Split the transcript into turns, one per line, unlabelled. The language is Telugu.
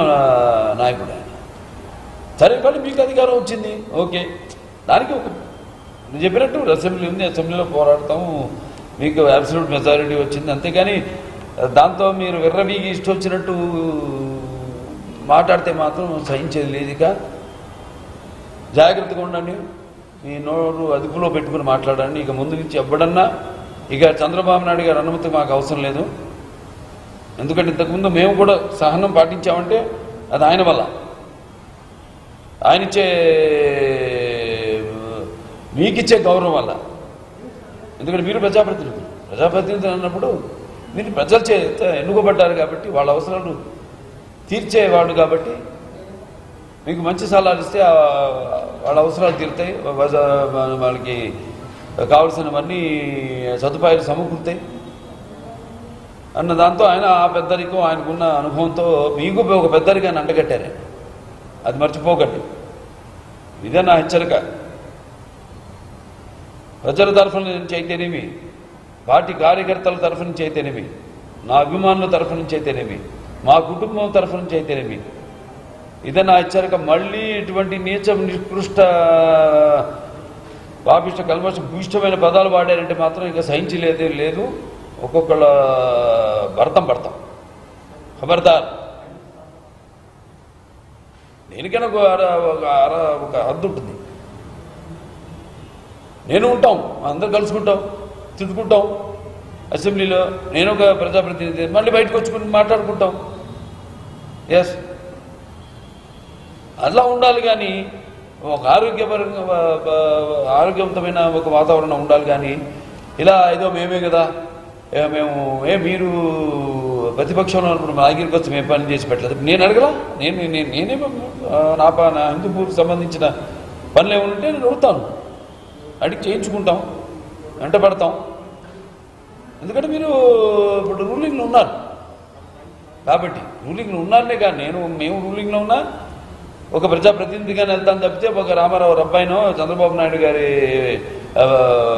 నాయకుడు ఆయన సరే మళ్ళీ మీకు అధికారం వచ్చింది ఓకే దానికి ఒక నేను చెప్పినట్టు అసెంబ్లీ ఉంది అసెంబ్లీలో పోరాడతాము మీకు అబ్సల్యూట్ మెజారిటీ వచ్చింది అంతేగాని దాంతో మీరు విర్రవీగి ఇష్టం వచ్చినట్టు మాట్లాడితే మాత్రం సహించేది లేదు ఇక జాగ్రత్తగా ఉండండి మీ నోరు అదుపులో పెట్టుకుని మాట్లాడండి ఇక ముందు నుంచి ఎవ్వడన్నా ఇక చంద్రబాబు నాయుడు గారి అనుమతి మాకు అవసరం లేదు ఎందుకంటే ఇంతకుముందు మేము కూడా సహనం పాటించామంటే అది ఆయన వల్ల ఆయన ఇచ్చే మీకిచ్చే గౌరవం వల్ల ఎందుకంటే మీరు ప్రజాప్రతినిధులు ప్రజాప్రతినిధులు అన్నప్పుడు మీరు ప్రజలు చే ఎన్నుకోబడ్డారు కాబట్టి వాళ్ళ అవసరాలు తీర్చేవాడు కాబట్టి మీకు మంచి సలహాలు ఇస్తే ఆ వాళ్ళ అవసరాలు తీరుతాయి వజ- వాళ్ళకి కావలసినవన్నీ సదుపాయాలు సమకూరుతాయి అన్న దాంతో ఆయన ఆ పెద్దరికం ఆయనకున్న అనుభవంతో మీకు ఒక పెద్దరికాన్ని అంటగట్టారు ఆయన. అది మర్చిపోకండి ఇదే నా హెచ్చరిక ప్రజల తరఫున నుంచి అయితేనేమి పార్టీ కార్యకర్తల తరఫు నుంచి అయితేనేమి నా అభిమానుల తరఫు నుంచి అయితేనేమి మా కుటుంబం తరఫు నుంచి అయితేనేమి ఇదే నా హెచ్చరిక మళ్ళీ ఇటువంటి నీచ నికృష్ట పాపిష్ట కల్మష భూయిష్టమైన పదాలు వాడారంటే మాత్రం ఇక సహించలేదే లేదు ఒక్కొక్కళ్ళ భర్తం పడతాం ఖబర్దార్ దేనికైనా ఒక అర ఒక అర ఒక హద్దు ఉంటుంది నేను ఉంటాం అందరు కలుసుకుంటాం తిట్టుకుంటాం అసెంబ్లీలో నేను ఒక ప్రజాప్రతినిధి మళ్ళీ బయటకు వచ్చుకుని మాట్లాడుకుంటాం ఎస్ అలా ఉండాలి కానీ ఒక ఆరోగ్యపరంగా వ- వ- ఆరోగ్యవంతమైన ఒక వాతావరణం ఉండాలి కానీ ఇలా ఏదో మేమే కదా ఏ మేము ఏ మీరు ప్రతిపక్షంలో ఉన్నప్పుడు మా దగ్గరికి వచ్చి మేము పని చేసి పెట్టలేదు నేను అడగలా నేను నేను నేనే ఆ, నా ప నా హిందూపూర్కి సంబంధించిన పనులు ఏమైనా ఉంటే నేను అడుగుతాను అడిగి చేయించుకుంటాం వెంట పడతాం ఎందుకంటే మీరు ఇప్పుడు రూలింగ్లో ఉన్నారు కాబట్టి రూలింగ్లో ఉన్నారనే కానీ నేను మేము రూలింగ్లో ఉన్నా ఒక ప్రజాప్రతినిధిగానే వెళ్తాను తప్పితే ఒక రామారావు అబ్బాయినో చంద్రబాబు నాయుడు గారి ఆ,